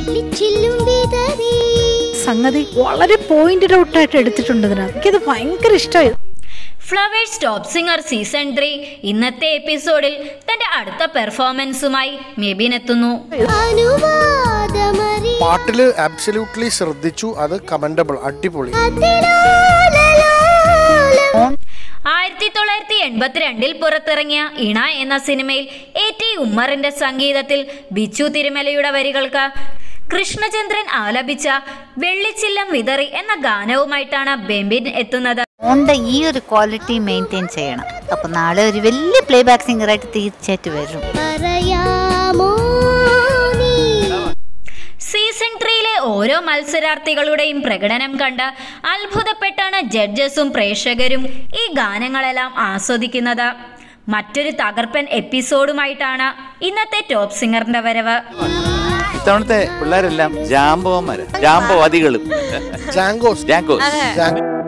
വെള്ളിച്ചില്ലും വിതറി സംഗതി വളരെ പോയിന്റഡ് ഔട്ട് ആയിട്ട് എടുത്തിട്ടുണ്ട് ഇതിനകത്ത് എനിക്കത് ഭയങ്കര ഇഷ്ടമായി Flowers top singer season three ഇന്നത്തെ എപ്പിസോഡിൽ തന്റെ അടുത്ത പെർഫോമൻസുമായി മെബിൻ എത്തുന്നു അനുവാദമറി പാട്ടില് ആബ്സല്യൂട്ട്ലി ശ്രദ്ധിച്ചു അത് കമൻഡബിൾ അടിപൊളി അതിലോലലോലം. ആയിരത്തി തൊള്ളായിരത്തി എൺപത്തിരണ്ടിൽ പുറത്തിറങ്ങിയ ഇണ എന്ന സിനിമയിൽ എ ടി ഉമ്മറിന്റെ സംഗീതത്തിൽ ബിച്ചു തിരുമലയുടെ വരികൾക്ക് കൃഷ്ണചന്ദ്രൻ ആലപിച്ച വെള്ളിച്ചില്ലം വിതറി എന്ന ഗാനവുമായിട്ടാണ് ബെമ്പിൻ എത്തുന്നത് ഓണ്ട ഈ ഒരു ക്വാളിറ്റി മെയിൻറ്റെയിൻ ചെയ്യണം അപ്പൊ നാളെ ഒരു വലിയ പ്ലേ ബാക്ക് സിംഗറായിട്ട് തീർച്ചയായിട്ടും വരും പറയാമോ നീ സീസൺ ത്രീയിലെ ഓരോ മത്സരാർത്ഥികളുടെയും പ്രകടനം കണ്ട് അത്ഭുതപ്പെട്ടാണ് ജഡ്ജസും പ്രേക്ഷകരും ഈ ഗാനങ്ങളെല്ലാം ആസ്വദിക്കുന്നത് മറ്റൊരു തകർപ്പൻ എപ്പിസോഡുമായിട്ടാണ് ഇന്നത്തെ ടോപ്പ് സിംഗറിന്റെ വരവ് ഇത്തവണത്തെ പിള്ളേരെല്ലാം ജാമ്പവന്മാരാ ജാമ്പവാദികളും ജാങ്കോസ് ജാങ്കോസ് ജാങ്കോ